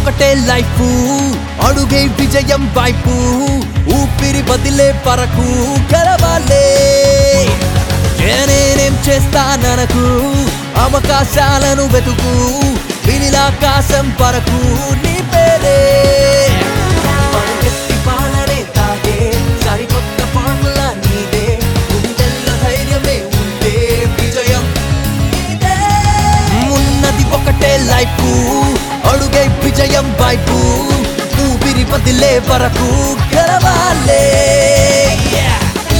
ఒకటే లైఫ్ అడుగే విజయం వైపు ఊపిరి బదిలే పరకు గెలవాలే నేనేం చేస్తాననకు అవకాశాలను వెతుకు వినిలాకాశం పరకు నీ పేరే పరుగెత్తి పాలనే తాగే సరికొత్త ఫార్ములా నీదే గుండెల్లో ధైర్యమే ఉంటే విజయం నీదే. ఉన్నది ఒకటే లైఫ్ అడుగే విజయం వైపు ఊపిరి బదిలే వరకు గెలవాలే Yeah!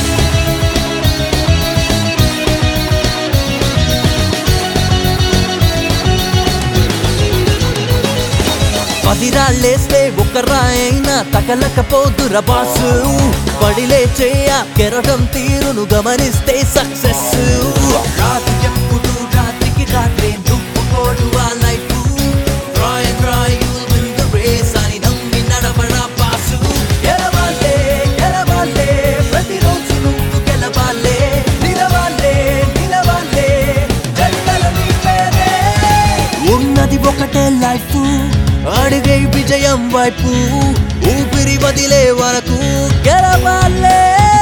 పదిరాళ్ళేస్తే ఒక రాయైనా తగలకపోతురా బాసు పడిలే చేయ కెరటం తీరును గమనిస్తే సక్సెస్ రాత్రి ఎప్పుడు రాత్రికి రాత్రే నువ్వు కోడు ఆ life try try you will the race అని నమ్మి నడవడా బాసు గెలవాలే గెలవాలే ప్రతిరోజు నువ్వు గెలవాలే నిలవాలే నిలవాలే జంటల నీ పేరే ఉన్నది ఒకటే లైఫ్ అడిగే విజయం వైపు ఊపిరి వదిలే వరకు గెలవాలే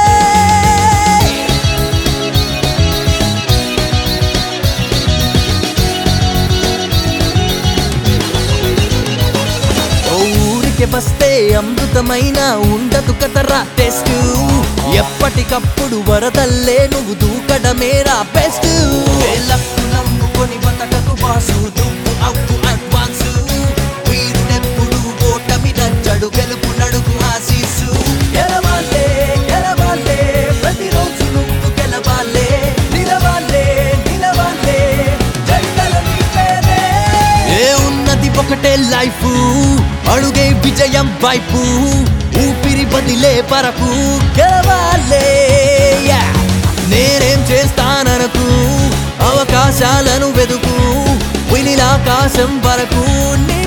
ఓ ఊరికి వస్తే అమృతమైన ఉండదు కదరా టెస్ట్ ఎప్పటికప్పుడు వరదల్లే నువ్వు దూకడమేరా బెస్ట్ లక్కు నమ్ముకొని బతకకు బాసు దువ్వు అవ్వు అడ్వాన్స్ వీరుడెప్పుడు ఓటమి నచ్చడు గెలుపు నడుగు ఆశీసు గెలవాలే గెలవాలే ప్రతిరోజు నువ్వు గెలవాలే నిలవాలే నిలవాలే జంటల నీ పేరే ఏ ఉన్నది ఒకటే లైఫ్ అడుగే విజయం వైపు ఊపిరి బదిలే పరకు గెలవాలే Yeah! నేనేం చేస్తాననకు అవకాశాలను వెతుకు వినిలాకాశం వరకు నీ